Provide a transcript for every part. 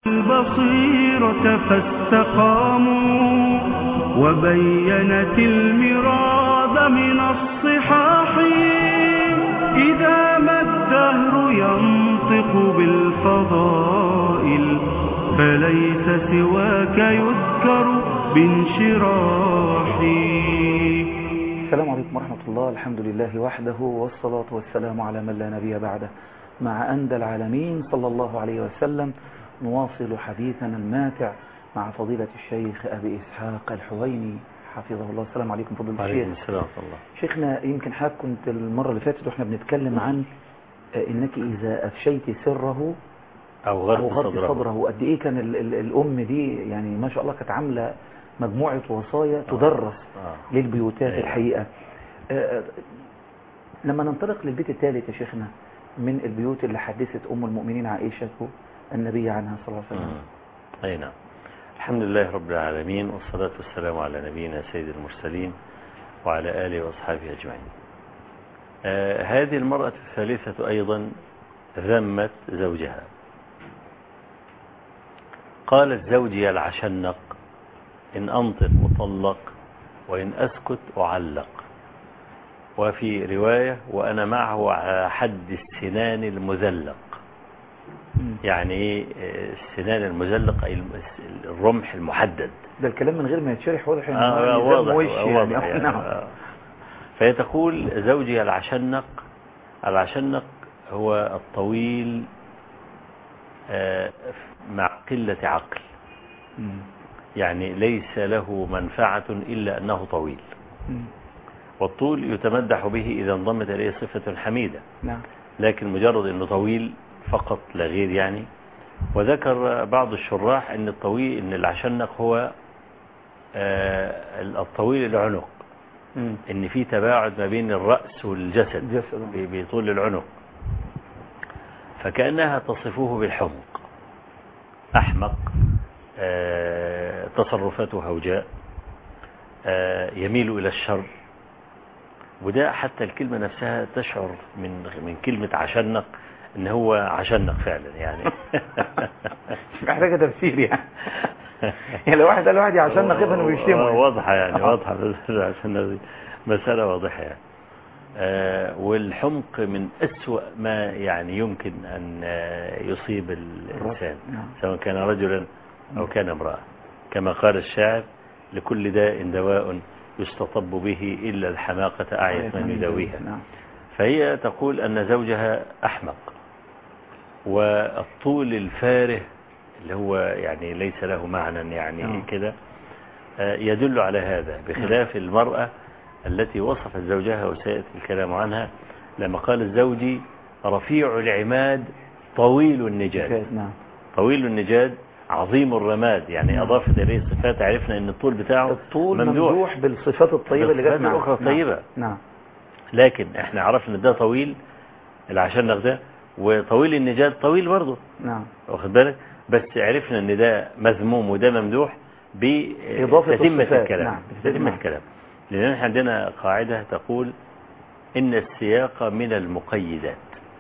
البصيرة فاستقاموا وبينت المراد من الصحاح إذا ما الدهر ينطق بالفضائل فليس سواك يذكر بانشراح السلام عليكم ورحمة الله الحمد لله وحده والصلاة والسلام على من لا نبي بعده مع أندى العالمين صلى الله عليه وسلم نواصل حديثنا الماتع مع فضيلة الشيخ أبي إسحاق الحويني حفظه الله السلام عليكم فضيلة عليكم الشيخ السلام ورحمة الله شيخنا يمكن حضرتك كنت المرة اللي فاتت واحنا بنتكلم عن آه، انك اذا افشيت سره أو او غرب غض صدره صدره قد ايه كان ال ال الام دي يعني ما شاء الله كانت عامله مجموعه وصايا تدرس آه. للبيوتات أيوة. الحقيقه آه، لما ننطلق للبيت الثالث يا شيخنا من البيوت اللي حدثت ام المؤمنين عائشه النبي عنها صلى الله عليه وسلم مم. أي نعم الحمد لله رب العالمين والصلاة والسلام على نبينا سيد المرسلين وعلى آله وأصحابه أجمعين آه هذه المرأة الثالثة أيضا ذمت زوجها قالت زوجي العشنق إن أنطق أطلق وإن أسكت أعلق وفي رواية وأنا معه على حد السنان المذلق مم. يعني ايه آه، السنان المزلق أي الم- الرمح المحدد ده الكلام من غير ما يتشرح واضح ان آه هو واضح نظام وش واضح يعني يعني نعم آه. فهي تقول زوجي العشنق العشنق هو الطويل آه، مع قلة عقل مم. يعني ليس له منفعة إلا أنه طويل مم. والطول يتمدح به إذا انضمت إليه صفة حميدة نعم لكن مجرد أنه طويل فقط لا غير يعني وذكر بعض الشراح أن الطويل أن العشنق هو آه، الطويل العنق مم. ان في تباعد ما بين الرأس والجسد جسد. ب- بطول العنق فكأنها تصفه بالحمق أحمق آه، تصرفاته هوجاء آه، يميل إلى الشر وده حتى الكلمة نفسها تشعر من من كلمة عشنق ان هو عشنق فعلا يعني مش محتاجه تفسير يعني يعني لو واحد قال واحد عشان نخاف انه بيشتمه آه، يعني. واضحة يعني آه. واضحة عشان دي مسألة واضحة يعني آه، والحمق من أسوأ ما يعني يمكن أن آه، يصيب الإنسان نعم. سواء كان رجلا أو كان امرأة كما قال الشاعر لكل داء دواء يستطب به إلا الحماقة أعيت من يداويها نعم فهي تقول أن زوجها أحمق والطول الفاره اللي هو يعني ليس له معنى يعني نعم. كده آه، يدل على هذا بخلاف المرأة التي وصفت زوجها وسيأتي الكلام عنها لما قال زوجي رفيع العماد طويل النجاد نعم طويل النجاد عظيم الرماد يعني أضافت إليه صفات عرفنا أن الطول بتاعه الطول ممدوح بالصفات الطيبة اللي جت بالصفات معاه. الأخرى نعم. طيبة. نعم لكن احنا عرفنا ان ده طويل العشنق ده وطويل النجاد طويل برضه نعم واخد بالك بس عرفنا ان ده مذموم وده ممدوح إضافة بتتمة الصفات. الكلام نعم. بتتمة نعم. الكلام لان احنا عندنا قاعدة تقول ان السياق من المقيدات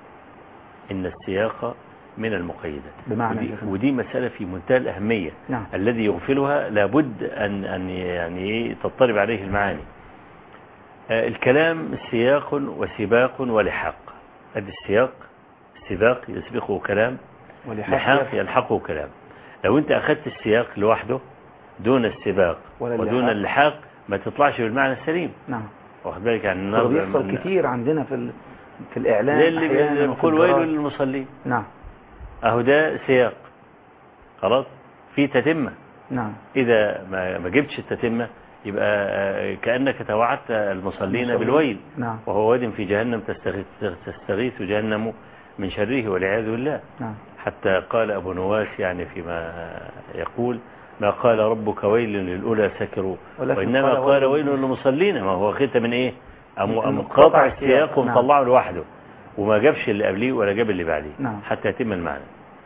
ان السياق من المقيدات بمعنى ودي, يا شيخنا. ودي مسألة في منتهى الأهمية نعم. الذي يغفلها لابد أن أن يعني إيه تضطرب عليه المعاني آه، الكلام سياق وسباق ولحاق ادي السياق سباق يسبقه كلام ولحاق لحاق يلحقه كلام لو انت اخذت السياق لوحده دون السباق ولا ودون اللحاق. اللحاق ما تطلعش بالمعنى السليم نعم واخد بالك يعني ده النهارده بيحصل من- كتير عندنا في ال... في الإعلام زي اللي أحياناً وفي بيقول ويل الجرايد. للمصلين نعم اهو ده سياق خلاص في تتمه نعم إذا ما ما جبتش التتمة يبقى آه، كأنك توعدت المصلين المصلين. بالويل نعم وهو واد في جهنم تستغيث, تستغيث جهنم من شره والعياذ بالله نعم حتى قال أبو نواس يعني فيما يقول ما قال ربك ويل للأولى سكروا ولكن وإنما قال قال ويل ويل للمصلين ما هو خدت من إيه أم من أم قطع قطع السياق. السياق نعم. ومطلعه لوحده وما جابش اللي قبليه ولا جاب اللي بعديه نعم. حتى يتم المعنى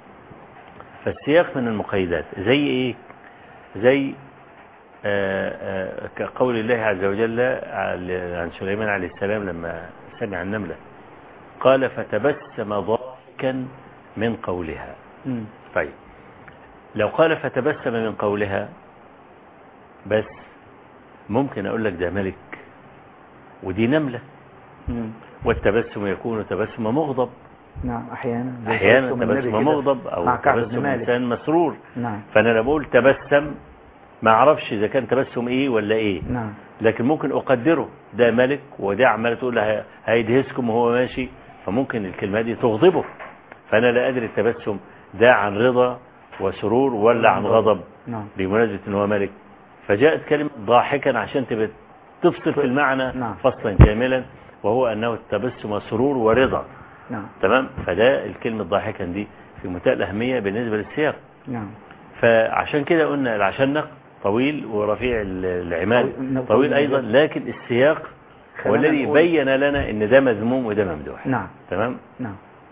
فالسياق من المقيدات زي ايه زي آه، آه، كقول الله عز وجل عل- عن سليمان عليه السلام لما سمع النملة قال فتبسم ضاحكا من قولها مم. طيب لو قال فتبسم من قولها بس ممكن أقول لك ده ملك ودي نملة مم. والتبسم يكون تبسم مغضب نعم أحيانا زي أحيانا تبسم النبي تبسم كده مغضب مع أو كعب بن تبسم مالك. إنسان مسرور نعم فأنا لما أقول تبسم ما أعرفش إذا كان تبسم إيه ولا إيه نعم لكن ممكن أقدره ده ملك وده عمال تقول له هيدهسكم وهو ماشي فممكن الكلمة دي تغضبه فأنا لا أدري التبسم ده عن رضا وسرور ولا عن غضب نعم بمناسبة ان هو ملك فجاءت كلمة ضاحكا عشان تبقى تفصل في المعنى نعم. فصلا كاملا وهو أنه التبسم سرور ورضا نعم تمام فده الكلمة ضاحكا دي في منتهى الأهمية بالنسبة للسياق نعم فعشان كده قلنا العشنق طويل ورفيع ال- العماد طويل- طويل أيضا لكن السياق هو خلينا الذي نقول- بين لنا ان ده مذموم وده ممدوح نعم تمام نعم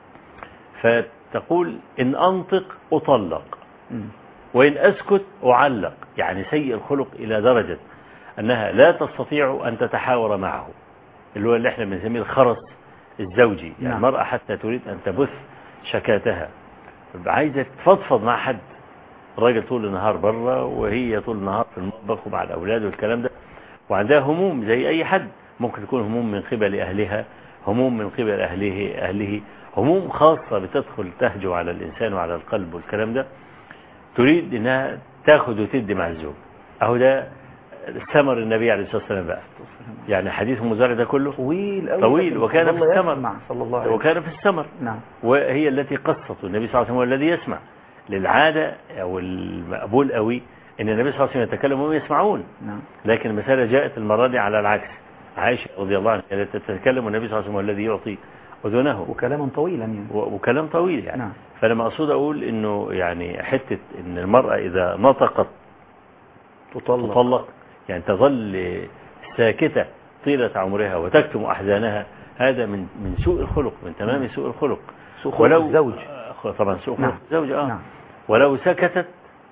فتقول إن أنطق أطلق مم. وإن أسكت أعلق يعني سيء الخلق إلى درجة أنها لا تستطيع أن تتحاور معه اللي هو اللي احنا بنسميه الخرس الزوجي يعني نعم. المرأة حتى تريد أن تبث شكاتها عايزة تفضفض مع حد الراجل طول النهار بره وهي طول النهار في المطبخ ومع الأولاد والكلام ده وعندها هموم زي أي حد ممكن تكون هموم من قبل أهلها هموم من قبل أهله أهله هموم خاصة بتدخل تهجو على الإنسان وعلى القلب والكلام ده تريد انها تاخد وتدي مع الزوج اهو ده ثمر النبي عليه الصلاه والسلام بقى يعني حديث مزارع ده كله طويل أوي طويل لكن وكان ظل في الثمر. يسمع صلى الله عليه وسلم وكان في الثمر نعم وهي التي قصته النبي صلى الله عليه وسلم هو الذي يسمع للعاده او المقبول قوي ان النبي صلى الله عليه وسلم يتكلم وهم يسمعون نعم لكن المساله جاءت المره دي على العكس عائشه رضي الله عنها كانت تتكلم والنبي صلى الله عليه وسلم هو الذي يعطي اذنه وكلاما طويلا يعني و- وكلام طويل يعني نعم فلما اقصد اقول انه يعني حته ان المراه اذا نطقت تطلق تطلق يعني تظل ساكتة طيلة عمرها وتكتم أحزانها هذا من من سوء الخلق من تمام سوء الخلق سوء خلق الزوج. آه، طبعا سوء خلق نعم. الزوج اه نعم ولو سكتت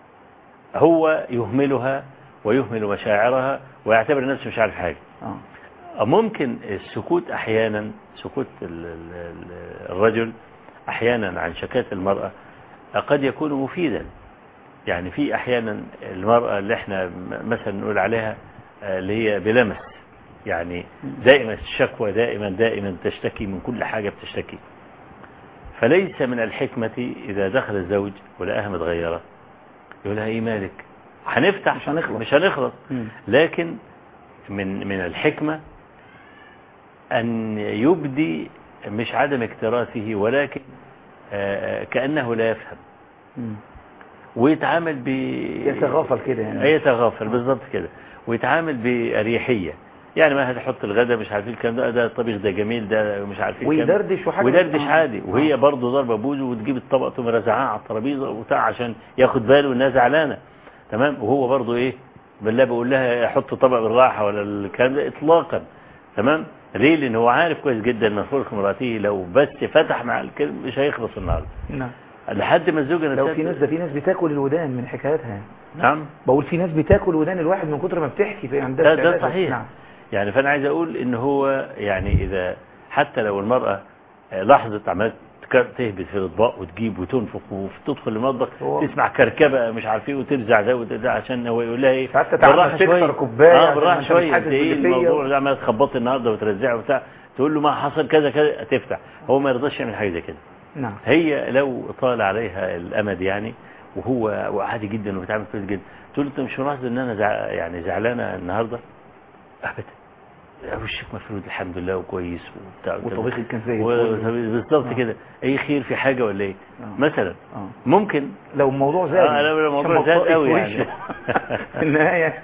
هو يهملها ويهمل مشاعرها ويعتبر نفسه مش عارف حاجة اه ممكن السكوت أحيانا سكوت ال- ال- ال- الرجل أحيانا عن شكاة المرأة قد يكون مفيدا يعني في أحيانا المرأة اللي احنا م- مثلا نقول عليها آه، اللي هي بلمس يعني دائما الشكوى دائما دائما تشتكي من كل حاجة بتشتكي فليس من الحكمة إذا دخل الزوج ولقاها متغيرة يقول لها ايه مالك هنفتح مش هنخلص. مش هنخلص مم. لكن من من الحكمة أن يبدي مش عدم اكتراثه ولكن آه، آه، كأنه لا يفهم مم. ويتعامل ب يتغافل كده يعني يتغافل بالظبط كده ويتعامل بأريحية يعني ما هتحط الغداء مش عارفين الكلام ده ده الطبيخ ده جميل ده مش عارفين الكلام ده. ويدردش وحاجة ويدردش آه. عادي آه. وهي برضه ضربة بوزه وتجيب الطبق تقوم رازعاه على الترابيزه وبتاع عشان ياخد باله انها زعلانه تمام وهو برضه ايه بالله بقول لها حط طبق بالراحه ولا الكلام ده اطلاقا تمام ليه لان هو عارف كويس جدا ان خلق امراته لو بس فتح مع الكلمه مش هيخلص النهارده نعم لحد ما الزوجه لو نفسها في ناس ده في ناس بتاكل الودان من حكاياتها يعني. نعم بقول في ناس بتاكل ودان الواحد من كتر ما بتحكي في عندها ده, ده استعداد. صحيح نعم يعني فانا عايز اقول ان هو يعني اذا حتى لو المراه لاحظت عملت تك- تهبط في الاطباق وتجيب وتنفخ وتدخل المطبخ هو- تسمع كركبه مش عارف ايه وترزع ده وده عشان هو يقول لها ايه ساعات تتعمد بالراحه تكسر شويه كوباية اه عشان بالراحه أنت مش شويه حاسس انت ايه باللي فيا. الموضوع ده عمال تخبطي النهارده وترزعي وبتاع تقول له ما حصل كذا كذا تفتح هو ما يرضاش يعمل حاجه زي كده نعم هي لو طال عليها الامد يعني وهو عادي جدا وبيتعامل كويس جدا تقول له انت مش ملاحظ ان انا زع... يعني زعلانه النهارده ابدا وشك مفرود الحمد لله وكويس وبتاع وطبيخك كان زي و- الفل. بالظبط آه. كده اي خير في حاجه ولا ايه آه. مثلا اه ممكن لو الموضوع زاد آه، لو الموضوع زاد قوي يعني. في النهاية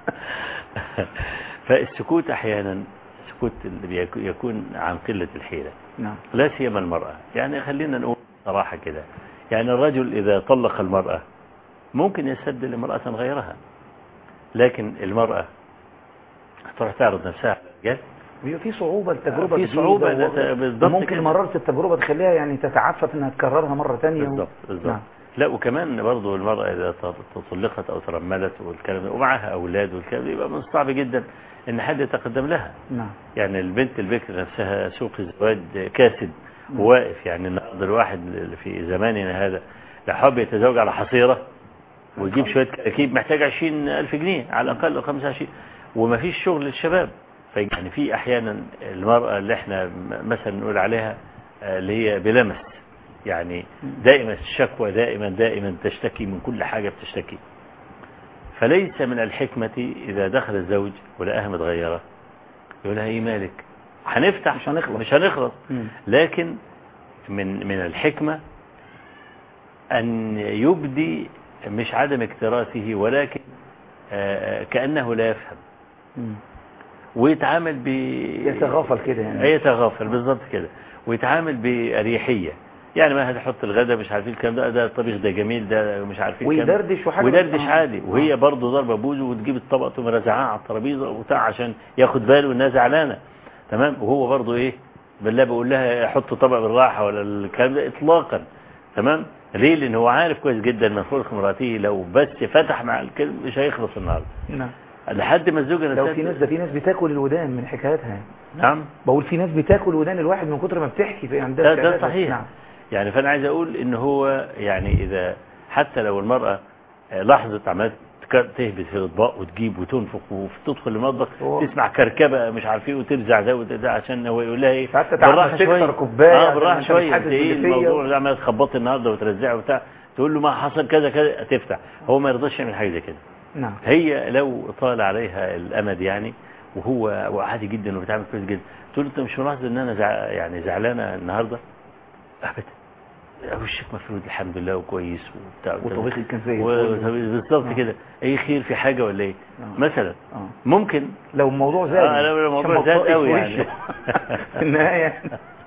فالسكوت احيانا السكوت اللي بيك- يكون عن قله الحيله نعم لا سيما المرأة يعني خلينا نقول صراحة كده يعني الرجل إذا طلق المرأة ممكن يستبدل امرأة غيرها لكن المرأة تروح تعرض نفسها على الرجال بيبقى في صعوبة التجربة في جديدة صعوبة، و- ده ت- بالظبط ممكن كده. مرارة التجربة تخليها يعني تتعفف انها تكررها مرة تانية و- بالضبط بالضبط نعم. لا وكمان برضه المرأة إذا ت- طلقت أو ترملت والكلام ده ومعها أولاد والكلام ده يبقى من الصعب جدا إن حد يتقدم لها نعم يعني البنت البكر نفسها سوق الزواج كاسد وواقف يعني النهارده الواحد اللي في زماننا هذا لو حب يتزوج على حصيرة ويجيب شوية كراكيب محتاج 20000 جنيه على الأقل أو 25 ومفيش شغل للشباب في- يعني في أحيانا المرأة اللي احنا م- مثلا نقول عليها آه، اللي هي بلمس يعني دائما الشكوى دائما دائما تشتكي من كل حاجة بتشتكي فليس من الحكمة إذا دخل الزوج ولقاها متغيرة يقول لها إيه مالك هنفتح مش هنخلص. مش هنخلص مم. لكن من من الحكمة أن يبدي مش عدم اكتراثه ولكن آه، آه، كأنه لا يفهم مم. ويتعامل ب يتغافل كده يعني يتغافل بالظبط كده ويتعامل بأريحية يعني ما هتحط الغداء مش عارفين الكلام ده ده الطبيخ ده جميل ده مش عارفين الكلام ده. ويدردش وحاجة ويدردش آه. عادي وهي برضه ضربه بوزه وتجيب الطبق تقوم رازعاه على الترابيزه وبتاع عشان ياخد باله انها زعلانه تمام وهو برضه ايه بالله بيقول لها حط طبق بالراحه ولا الكلام ده اطلاقا تمام ليه لان هو عارف كويس جدا من خلق امراته لو بس فتح مع الكلمه مش هيخلص النهارده نعم لحد ما الزوجه لو نفسها في ناس ده في ناس بتاكل الودان من حكاياتها يعني. نعم بقول في ناس بتاكل ودان الواحد من كتر ما بتحكي في عندها ده, ده استعداد. صحيح نعم يعني فانا عايز اقول ان هو يعني اذا حتى لو المرأة لاحظت عملت تك- تهبط في الاطباق وتجيب وتنفخ وتدخل المطبخ هو- تسمع كركبه مش عارف ايه وترزع ده وده ده عشان هو يقول لها ايه حتى تعرف تكسر كوباية اه عشان بالراحه أنت شويه مش حاسس انت ايه باللي فيا. الموضوع ده عمال تخبطي النهارده وترزعي وبتاع تقول له ما حصل كذا كذا تفتح هو ما يرضاش يعمل حاجه زي كده نعم هي لو طال عليها الامد يعني وهو وعادي جدا وبتعمل كويس جدا تقول له انت مش ملاحظ ان انا زع... يعني زعلانه النهارده ابدا وشك مفرود الحمد لله وكويس وبتاع وطبيخك كان زي و- الفل. بالظبط آه. كده اي خير في حاجه ولا ايه آه. مثلا اه ممكن لو الموضوع زاد آه، لو الموضوع عشان زاد بطاقي قوي في يعني. وشه. في النهاية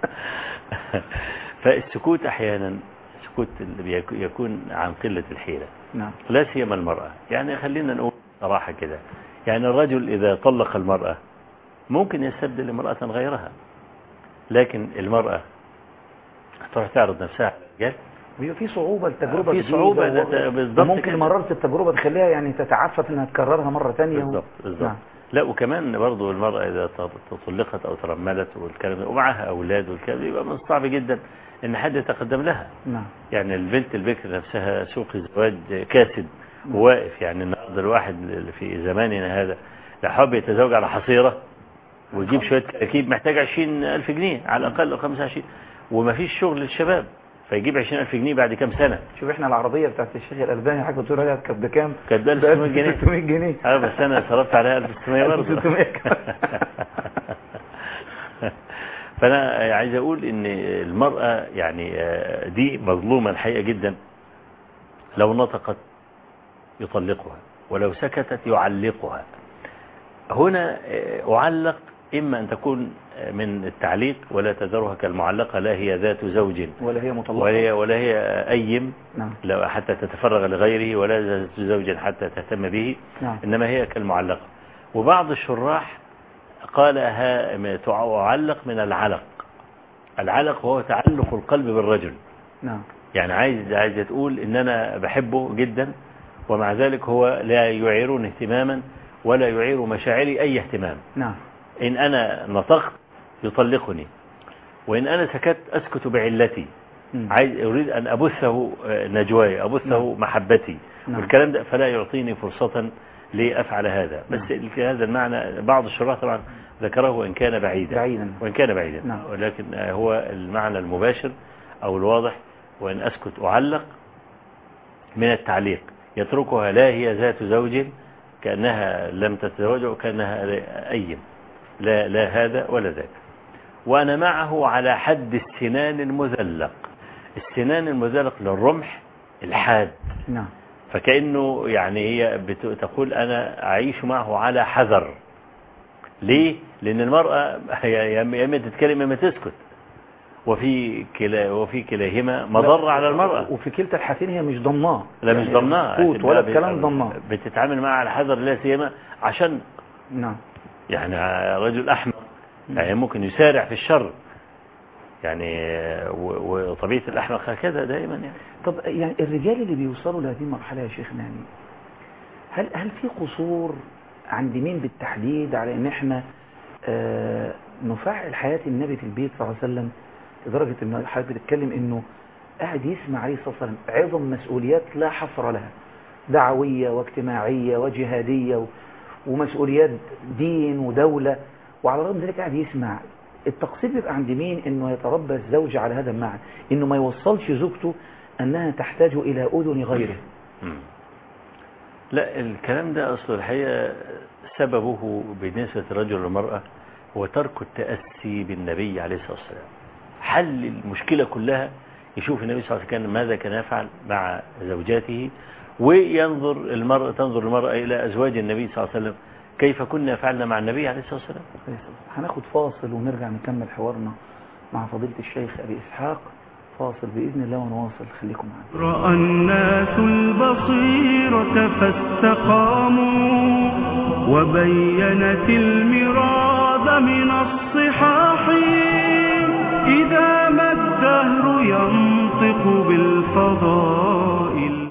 فالسكوت احيانا السكوت اللي بيك- يكون عن قله الحيله نعم لا سيما المرأة يعني خلينا نقول صراحة كده يعني الرجل إذا طلق المرأة ممكن يستبدل امرأة غيرها لكن المرأة تروح تعرض نفسها على الرجال بيبقى في صعوبة التجربة في جديدة صعوبة، و- ده- ده بالظبط وممكن كده. مرارة التجربة تخليها يعني تتعفف انها تكررها مرة ثانية بالضبط بالضبط نعم. لا وكمان برضو المرأة إذا ط- طلقت أو ترملت والكلام ده ومعها أولاد والكلام ده يبقى من الصعب جدا إن حد يتقدم لها نعم يعني البنت البكر نفسها سوق الزواج كاسد وواقف يعني النهارده الواحد اللي في زماننا هذا لو حب يتزوج على حصيرة ويجيب شوية كراكيب محتاج 20000 جنيه على الأقل أو 25 ومفيش شغل للشباب فيجيب 20000 جنيه بعد كام سنة شوف احنا العربية بتاعت الشيخ الألباني حاجة بتقول عليها كانت بكام؟ كانت ب 1600 جنيه 600 جنيه اه بس أنا صرفت عليها 1600 برضه 1600 فأنا عايز أقول إن المرأة يعني آه، دي مظلومة الحقيقة جدا لو نطقت يطلقها ولو سكتت يعلقها هنا آه، أعلق إما أن تكون آه، من التعليق ولا تذرها كالمعلقة لا هي ذات زوج ولا هي مطلقة ولا هي, ولا هي أيم نعم لا حتى تتفرغ لغيره ولا ذات زوج حتى تهتم به نعم إنما هي كالمعلقة وبعض الشراح قالها تعلق من العلق العلق هو تعلق القلب بالرجل نعم يعني عايز عايزة تقول ان انا بحبه جدا ومع ذلك هو لا يعيرني اهتماما ولا يعير مشاعري اي اهتمام نعم ان انا نطقت يطلقني وان انا سكت اسكت بعلتي مم. عايز اريد ان ابثه آه، نجواي ابثه محبتي نعم. والكلام ده فلا يعطيني فرصة لافعل هذا بس في هذا المعنى بعض الشراح طبعا ذكره وان كان بعيدا بعيدا وإن كان بعيدا نعم. ولكن آه، هو المعنى المباشر أو الواضح وإن أسكت أعلق من التعليق يتركها لا هي ذات زوج كأنها لم تتزوج وكأنها أيم لا, لا هذا ولا ذاك وأنا معه على حد السنان المذلق السنان المذلق للرمح الحاد نعم فكأنه يعني هي بت- تقول أنا أعيش معه على حذر ليه؟ لأن المرأة هي يا إما- يا إما تتكلم يا إما تسكت وفي كلا وفي كلاهما مضرة على المرأة وفي كلتا الحالتين هي مش ضمناه لا مش يعني ضمنها سكوت لكن ولا بقى الكلام بت- ضمناه بتتعامل معها على حذر لا سيما عشان نعم يعني رجل أحمق يعني ممكن يسارع في الشر يعني و- وطبيعة الأحمق هكذا دائما يعني طب يعني الرجال اللي بيوصلوا لهذه المرحلة يا شيخنا يعني هل هل في قصور عند مين بالتحديد على ان احنا آه نفعل حياة النبي في البيت صلى الله عليه وسلم لدرجة ان حضرتك بتتكلم انه قاعد يسمع عليه الصلاة والسلام عظم مسؤوليات لا حصر لها دعوية واجتماعية وجهادية و- ومسؤوليات دين ودولة وعلى الرغم من ذلك قاعد يسمع التقصير بيبقى عند مين انه يتربى الزوج على هذا المعنى انه ما يوصلش زوجته انها تحتاج الى اذن غيره مم. لا الكلام ده أصل الحقيقة سببه بالنسبة للرجل والمرأة هو ترك التأسي بالنبي عليه الصلاة والسلام حل المشكلة كلها يشوف النبي صلى الله عليه وسلم كان ماذا كان يفعل مع زوجاته وينظر المرأة تنظر المرأة إلى أزواج النبي صلى الله عليه وسلم كيف كنا يفعلنا مع النبي عليه الصلاة والسلام هناخد فاصل ونرجع نكمل حوارنا مع فضيلة الشيخ أبي إسحاق فاصل بإذن الله ونواصل خليكم معنا رأى الناس البصيرة فاستقاموا وبينت المراد من الصحاح إذا ما الدهر ينطق بالفضائل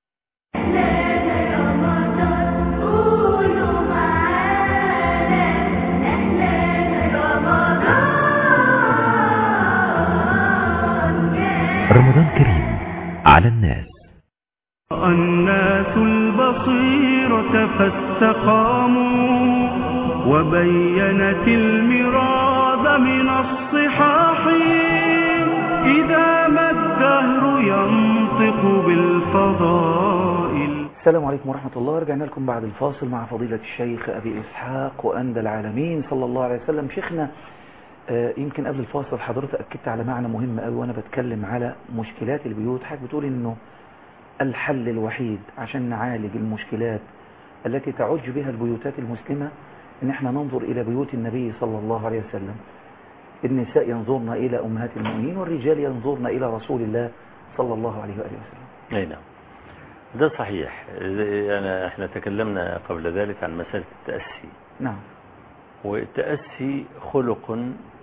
رمضان كريم على الناس رأى الناس البصيرة فاستقاموا وبينت المراد من الصحاح إذا ما الدهر ينطق بالفضائل السلام عليكم ورحمة الله رجعنا لكم بعد الفاصل مع فضيلة الشيخ أبي إسحاق وأندى العالمين صلى الله عليه وسلم شيخنا آه، يمكن قبل الفاصل حضرتك أكدت على معنى مهم قوي وأنا بتكلم على مشكلات البيوت حضرتك بتقول إنه الحل الوحيد عشان نعالج المشكلات التي تعج بها البيوتات المسلمة إن احنا ننظر إلى بيوت النبي صلى الله عليه وسلم النساء ينظرن إلى أمهات المؤمنين والرجال ينظرن إلى رسول الله صلى الله عليه وآله وسلم أي نعم ده صحيح زي- أنا احنا تكلمنا قبل ذلك عن مسألة التأسي نعم والتأسي خلق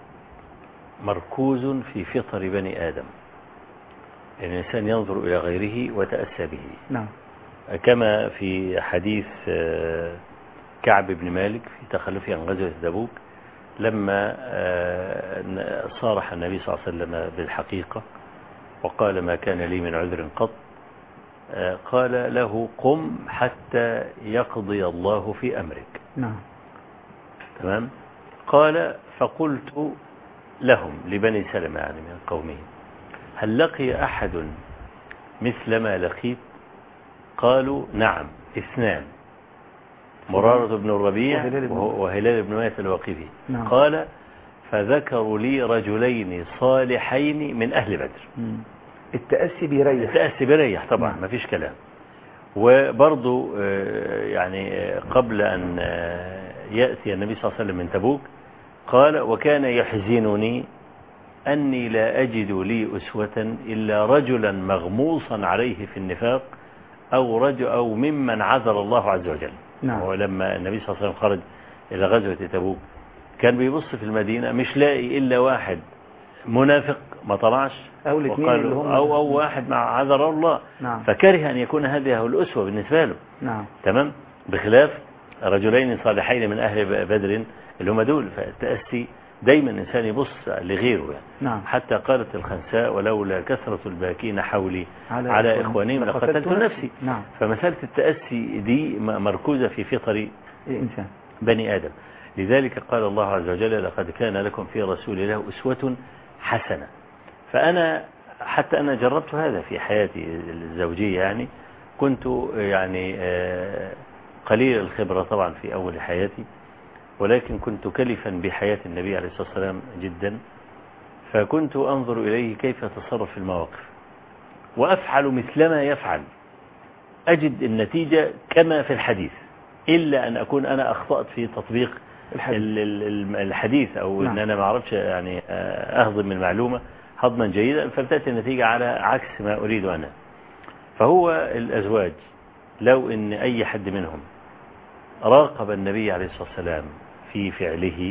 مركوز في فطر بني آدم الإنسان ينظر إلى غيره وتأسى به نعم كما في حديث آه، كعب بن مالك في تخلفه عن غزوة تبوك لما آه، صارح النبي صلى الله عليه وسلم بالحقيقة وقال ما كان لي من عذر قط آه، قال له قم حتى يقضي الله في أمرك نعم تمام قال فقلت لهم لبني سلمة يعني من قومه هل لقي أحد مثل ما لقيت قالوا نعم اثنان مرارة بن الربيع وهلال بن وهو- وهلال بن ميت الوقفي نعم. قال فذكروا لي رجلين صالحين من أهل بدر مم. التأسي بيريح التأسي بيريح طبعا نعم. ما فيش كلام وبرضو آه، يعني آه، قبل أن آه، يأتي النبي صلى الله عليه وسلم من تبوك قال وكان يحزنني أني لا أجد لي أسوة إلا رجلا مغموصا عليه في النفاق أو رجل أو ممن عذر الله عز وجل نعم. ولما النبي صلى الله عليه وسلم خرج إلى غزوة تبوك كان بيبص في المدينة مش لاقي إلا واحد منافق ما طلعش أو الاثنين وقال- اللي هم- أو, أو واحد مع عذر الله نعم فكره أن يكون هذه هو الأسوة بالنسبة له نعم تمام بخلاف رجلين صالحين من أهل بدر اللي هم دول فالتأسي دايما الإنسان يبص لغيره يعني نعم حتى قالت الخنساء ولولا كثرة الباكين حولي على على, إخواني إخوانهم لقتلت لقتلت نفسي. نفسي نعم. فمسألة التأسي دي م- مركوزة في فطر الإنسان بني آدم لذلك قال الله عز وجل لقد كان لكم في رسول الله أسوة حسنة فأنا حتى أنا جربت هذا في حياتي الزوجية يعني كنت يعني آه، قليل الخبرة طبعا في أول حياتي ولكن كنت كلفا بحياة النبي عليه الصلاة والسلام جدا فكنت أنظر إليه كيف يتصرف في المواقف وأفعل مثلما يفعل أجد النتيجة كما في الحديث إلا أن أكون أنا أخطأت في تطبيق الحديث. ال- ال- ال- الحديث أو نعم. أن أنا ما أعرفش يعني آه، أهضم المعلومة هضما جيدا فبتأتي النتيجة على عكس ما أريد أنا فهو الأزواج لو أن أي حد منهم راقب النبي عليه الصلاة والسلام في فعله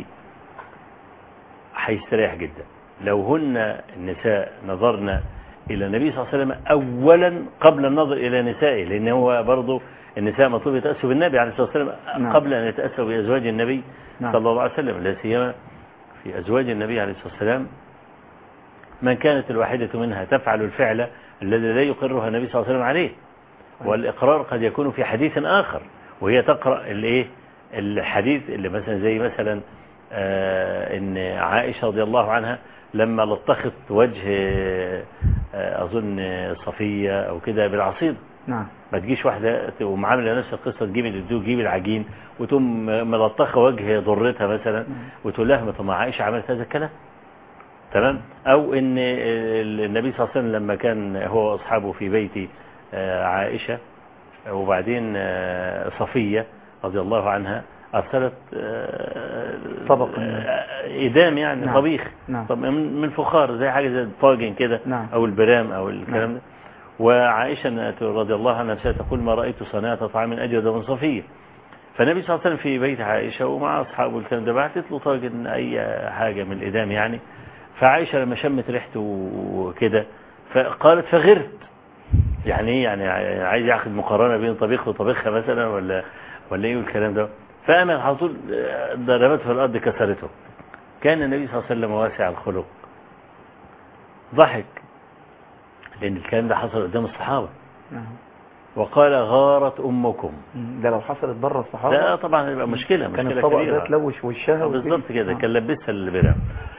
هيستريح جدا لو هن النساء نظرنا إلى النبي صلى الله عليه وسلم أولا قبل النظر إلى نسائه لأن هو برضه النساء مطلوب يتأسوا بالنبي عليه الصلاة والسلام نعم. قبل أن يتأسوا بأزواج النبي نعم. صلى الله عليه وسلم لا سيما في أزواج النبي عليه الصلاة والسلام من كانت الواحدة منها تفعل الفعل الذي لا يقرها النبي صلى الله عليه وسلم عليه والإقرار قد يكون في حديث آخر وهي تقرأ الايه الحديث اللي مثلا زي مثلا آه ان عائشة رضي الله عنها لما لطخت وجه آه أظن صفية أو كده بالعصير نعم ما تجيش واحدة تقوم عاملة نفس القصة تجيب الدو تجيب العجين وتقوم ملطخة وجه ضرتها مثلا وتقول لها طب ما عائشة عملت هذا الكلام تمام أو إن النبي صلى الله عليه وسلم لما كان هو وأصحابه في بيت آه، عائشة وبعدين آه، صفية رضي الله عنها أرسلت آه، طبق. آه، إدام يعني نعم. طبيخ نعم. طب من من فخار زي حاجة زي الطاجن كده نعم. أو البرام أو الكلام نعم. ده وعائشة رضي الله عنها نفسها تقول ما رأيت صناعة طعام أجود من صفية فالنبي صلى الله عليه وسلم في بيت عائشة ومع أصحابه الكلام ده بعتت له طاجن أي حاجة من الإدام يعني فعائشة لما شمت ريحته وكده فقالت فغرت يعني ايه يعني عايز ياخد مقارنة بين طبيخ وطبيخها مثلا ولا ولا ايه والكلام ده فأنا على طول ضربته في الأرض كسرته كان النبي صلى الله عليه وسلم واسع الخلق ضحك لأن الكلام ده حصل قدام الصحابة نعم وقال غارت أمكم مم. ده لو حصلت بره الصحابة ده طبعا هيبقى مشكلة كان مشكلة الطبق ده كبيرة تلوش وشها وتيجي- بالظبط كده آه. كان لبسها البرام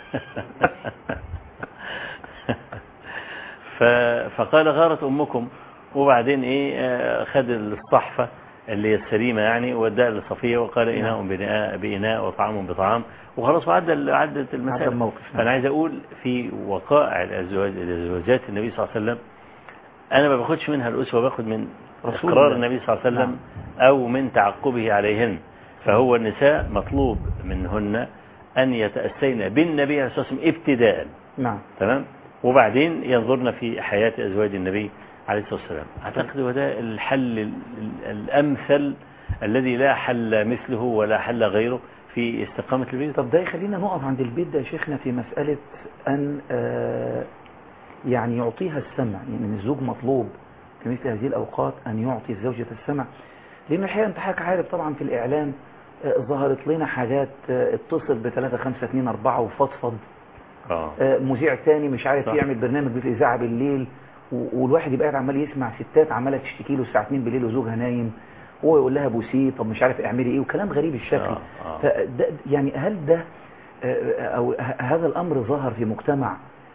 ف... فقال غارت أمكم وبعدين إيه آه، خد الصحفة اللي هي السليمة يعني وداها لصفية وقال إناء بإناء, بإناء وطعام بطعام وخلاص وعدى ال- عدت عدى المسألة الموقف نعم. فأنا عايز أقول في وقائع الأزواج زوجات النبي صلى الله عليه وسلم أنا ما باخدش منها الأسوة باخد من رسول إقرار الله. النبي صلى الله عليه وسلم أو من تعقبه عليهن فهو النساء مطلوب منهن أن يتأسين بالنبي عليه الصلاة والسلام ابتداء نعم تمام وبعدين ينظرن في حياة أزواج النبي عليه الصلاة والسلام أعتقد هو ده الحل ال- ال- الأمثل الذي لا حل مثله ولا حل غيره في استقامة البيت طب ده يخلينا نقف عند البيت ده يا شيخنا في مسألة أن آه، يعني يعطيها السمع يعني من الزوج مطلوب في مثل هذه الأوقات أن يعطي الزوجة السمع لأن الحقيقة أنت حضرتك عارف طبعا في الإعلام آه، ظهرت لنا حاجات آه، اتصل بثلاثة خمسة اتنين أربعة وفضفض آه. آه، مذيع تاني مش عارف صح. يعمل برنامج في الإذاعة بالليل و- والواحد يبقى قاعد عمال يسمع ستات عمالة تشتكي له الساعة 2 بالليل وزوجها نايم هو يقول لها بوسيه طب مش عارف اعملي ايه وكلام غريب الشكل آه، آه. فده يعني هل ده آه، او ه- هذا الامر ظهر في مجتمع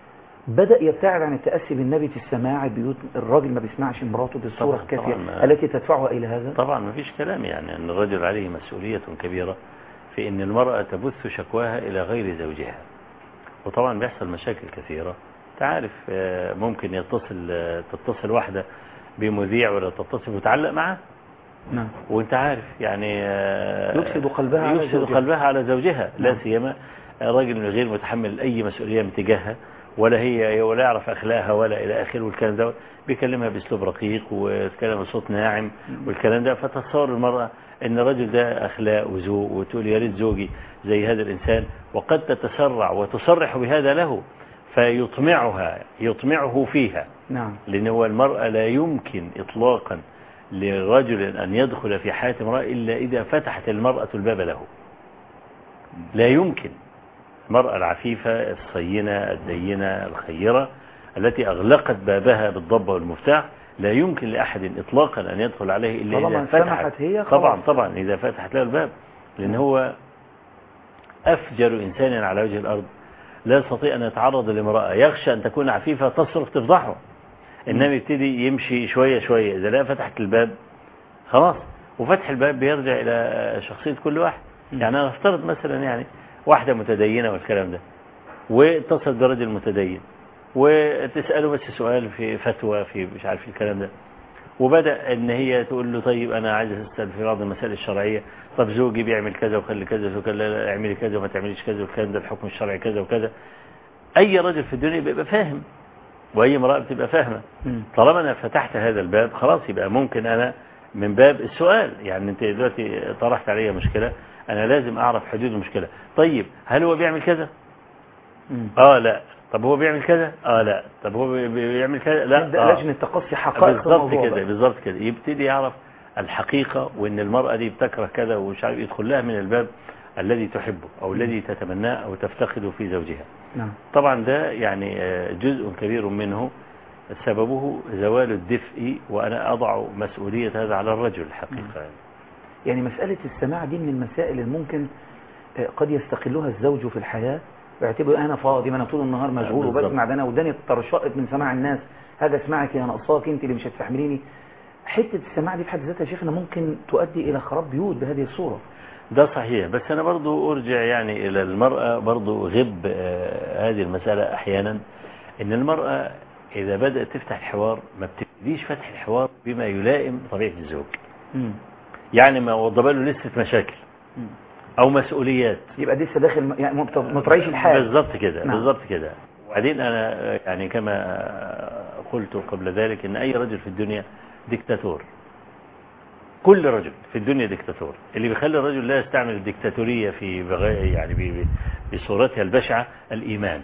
بدأ يبتعد عن التأسي بالنبي في السماع البيوت الراجل ما بيسمعش مراته بالصورة طبعاً، الكافية طبعاً، ما- التي تدفعه إلى هذا طبعا ما فيش كلام يعني أن الرجل عليه مسؤولية كبيرة في أن المرأة تبث شكواها إلى غير زوجها وطبعا بيحصل مشاكل كثيرة تعرف آه، ممكن يتصل آه، تتصل واحدة بمذيع ولا تتصل وتعلق معاه نعم وانت عارف يعني آه، يفسد قلبها على يفسد زوجها. قلبها على زوجها لا نعم. سيما راجل غير متحمل أي مسؤولية من تجاهها ولا هي ولا يعرف أخلاقها ولا إلى آخره والكلام ده بيكلمها بأسلوب رقيق ويتكلم بصوت ناعم والكلام ده فتصور المرأة أن الرجل ده أخلاق وذوق وتقول يا ريت زوجي زي هذا الإنسان وقد تتسرع وتصرح بهذا له فيطمعها يطمعه فيها نعم لأن هو المرأة لا يمكن إطلاقا لرجل أن يدخل في حياة امرأة إلا إذا فتحت المرأة الباب له لا يمكن المرأة العفيفة الصينة الدينة الخيرة التي أغلقت بابها بالضبة والمفتاح لا يمكن لأحد إطلاقا أن يدخل عليه إلا طالما إذا فتحت سمحت هي خلاص. طبعا طبعا إذا فتحت له الباب لأن هو أفجر إنسان على وجه الأرض لا يستطيع أن يتعرض لامرأة يخشى أن تكون عفيفة تصرخ تفضحه إنما يبتدي يمشي شوية شوية إذا لا فتحت الباب خلاص وفتح الباب بيرجع إلى شخصية كل واحد يعني أنا أفترض مثلا يعني واحدة متدينة والكلام ده واتصل برجل متدين وتسأله بس سؤال في فتوى في مش عارف الكلام ده وبدأ ان هي تقول له طيب انا عايز اسال في بعض المسائل الشرعيه طب زوجي بيعمل كذا وخلي كذا وكذا لا لا اعملي كذا وما تعمليش كذا والكلام ده الحكم الشرعي كذا وكذا اي رجل في الدنيا بيبقى فاهم واي امراه بتبقى فاهمه مم. طالما انا فتحت هذا الباب خلاص يبقى ممكن انا من باب السؤال يعني انت دلوقتي طرحت عليا مشكله انا لازم اعرف حدود المشكله طيب هل هو بيعمل كذا مم. اه لا طب هو بيعمل كذا اه لا طب هو بي- بيعمل كذا لا نبدأ آه. لجنة تقصي حقائق بالظبط الموضوع كده ده. بالظبط كده يبتدي يعرف الحقيقة وان المرأة دي بتكره كذا ومش عارف يدخل لها من الباب الذي تحبه او الذي تتمناه او تفتقده في زوجها نعم طبعا ده يعني آه، جزء كبير منه سببه زوال الدفء وأنا أضع مسؤولية هذا على الرجل الحقيقة يعني. يعني مسألة السماع دي من المسائل اللي ممكن آه، قد يستقلها الزوج في الحياة ويعتبر أنا فاضي ما أنا طول النهار مشغول بالظبط. وبسمع ده أنا وداني طرشقت من سماع الناس هاجي أسمعك يا نقصاك أنت اللي مش هتستحمليني حتة السماع دي في حد ذاتها يا شيخنا ممكن تؤدي إلى خراب بيوت بهذه الصورة ده صحيح بس أنا برضو أرجع يعني إلى المرأة برضو غب آه، هذه المسألة أحيانا إن المرأة إذا بدأت تفتح الحوار ما بتبتديش فتح الحوار بما يلائم طبيعة الزوج مم. يعني ما وضب له لستة مشاكل مم. أو مسؤوليات يبقى لسه داخل يعني ما بت- ما تراعيش الحال بالضبط كده نعم. بالضبط كده وبعدين أنا يعني كما قلت قبل ذلك إن أي رجل في الدنيا ديكتاتور كل رجل في الدنيا ديكتاتور اللي بيخلي الرجل لا يستعمل الديكتاتورية في بغاية يعني ب- ب- بصورتها البشعة الإيمان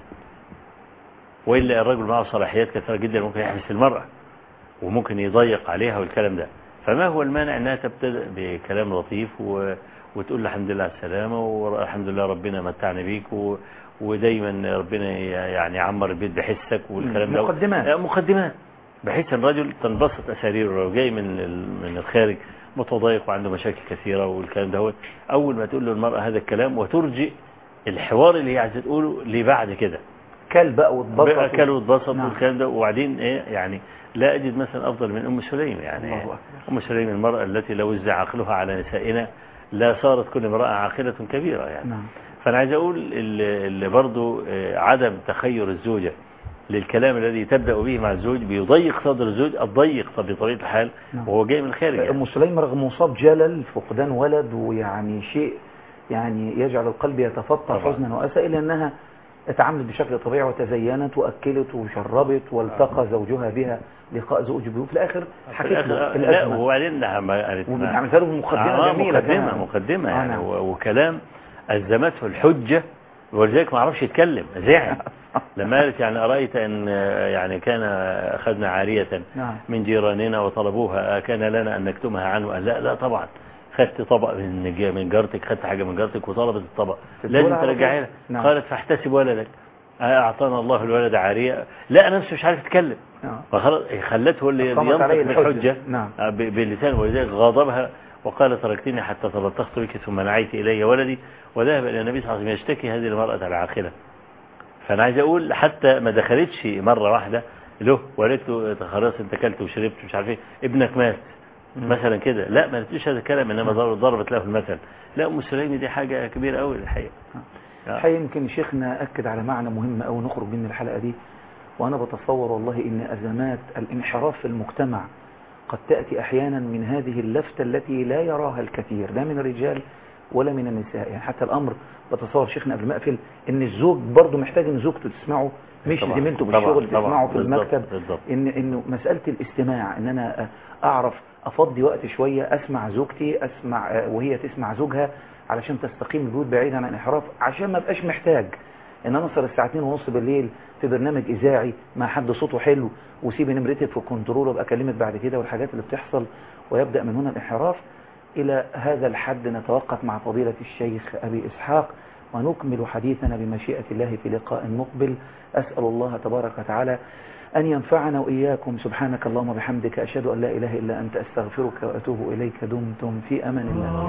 وإلا الرجل معه صلاحيات كثيرة جدا ممكن يحبس المرأة وممكن يضيق عليها والكلام ده فما هو المانع انها تبتدأ بكلام لطيف و... وتقول له الحمد لله على السلامة والحمد لله ربنا متعنا بيك و... ودايما ربنا يعني يعمر البيت بحسك والكلام ده مقدمات. آه، مقدمات بحيث ان الرجل تنبسط اساريره لو جاي من ال- من الخارج متضايق وعنده مشاكل كثيرة والكلام ده هو اول ما تقول له المرأة هذا الكلام وترجئ الحوار اللي هي عايزه تقوله لبعد كده كل بقى واتبسط بقى كلوا واتبسط نعم. والكلام ده وبعدين ايه يعني لا اجد مثلا افضل من ام سليم يعني الله أكبر. ام سليم المراه التي لو وزع عقلها على نسائنا لا صارت كل امراه عاقله كبيره يعني نعم فانا عايز اقول اللي اللي برضو آه، عدم تخير الزوجه للكلام الذي تبدا به مع الزوج بيضيق صدر الزوج الضيق بطبيعه الحال نعم. وهو جاي من الخارج يعني. ام سليم رغم مصاب جلل فقدان ولد ويعني شيء يعني يجعل القلب يتفطر طبعا. حزنا واسى الا انها اتعاملت بشكل طبيعي وتزينت واكلت وشربت والتقى زوجها بها لقاء زوج بيوت في الاخر في حكيت الآخر- له لا الازمه وبعدين ده ما قالت ما- وعملتها له مقدمه آه جميله مقدمة كمان. مقدمة آه يعني نعم. و- وكلام ألزمته الحجة ولذلك ما عرفش يتكلم زعل لما قالت يعني أرأيت أن يعني كان أخذنا عارية نعم من جيراننا وطلبوها كان لنا أن نكتمها عنه قال لا لا طبعا خدت طبق من ج- من جارتك خدت حاجة من جارتك وطلبت الطبق تدور لازم على ترجعي طول. لها نعم. قالت فاحتسب ولدك أعطانا الله الولد عارية لا أنا نفسي مش عارف أتكلم نعم. فخلاص خلته هو اللي أقامت عليه ينطق الحجة. بالحجة نعم. ب- بلسان ولذلك غاضبها وقال تركتني حتى تلطخت بك ثم نعيت إلي ولدي وذهب إلى النبي صلى الله عليه وسلم يشتكي هذه المرأة العاقلة فأنا عايز أقول حتى ما دخلتش مرة واحدة له وقالت له خلاص انت اكلت وشربت مش عارف ايه ابنك مات مثلا كده لا ما قالتلوش هذا الكلام انما ضرب- ضربت له المثل لا ام سليم دي حاجه كبيره قوي الحقيقه آه. الحقيقة يمكن شيخنا أكد على معنى مهم أو نخرج من الحلقة دي وأنا بتصور والله إن أزمات الانحراف في المجتمع قد تأتي أحيانا من هذه اللفتة التي لا يراها الكثير لا من الرجال ولا من النساء يعني حتى الأمر بتصور شيخنا قبل ما أقفل إن الزوج برضه محتاج إن زوجته تسمعه مش طبعاً، زميلته في طبعاً، الشغل طبعاً، تسمعه في بالضبط، المكتب بالضبط. إن إنه مسألة الاستماع إن أنا أعرف أفضي وقت شوية أسمع زوجتي أسمع وهي تسمع زوجها علشان تستقيم البيوت بعيدا عن الانحراف عشان ما بقاش محتاج ان انا اوصل الساعه 2 ونص بالليل في برنامج اذاعي مع حد صوته حلو وسيبي نمرتك في الكنترول وابقى اكلمك بعد كده والحاجات اللي بتحصل ويبدا من هنا الانحراف الى هذا الحد نتوقف مع فضيله الشيخ ابي اسحاق ونكمل حديثنا بمشيئه الله في لقاء مقبل اسال الله تبارك وتعالى أن ينفعنا وإياكم سبحانك اللهم وبحمدك أشهد أن لا إله إلا أنت أستغفرك وأتوب إليك دمتم في أمان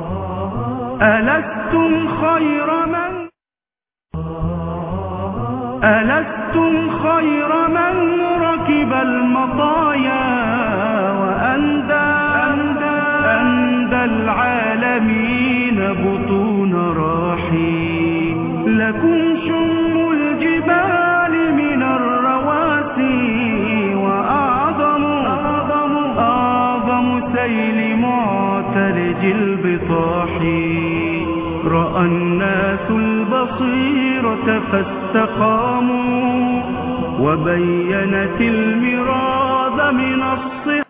الله ألستم خير من ألستم خير من ركب المطايا وأندى أندى, أندى العالمين بطون راحي لكم شم الجبال من الرواسي وأعظم أعظم أعظم سيل معترج البطاح رأى الناس البصيرة فاستقاموا وبينت المراد من الصحة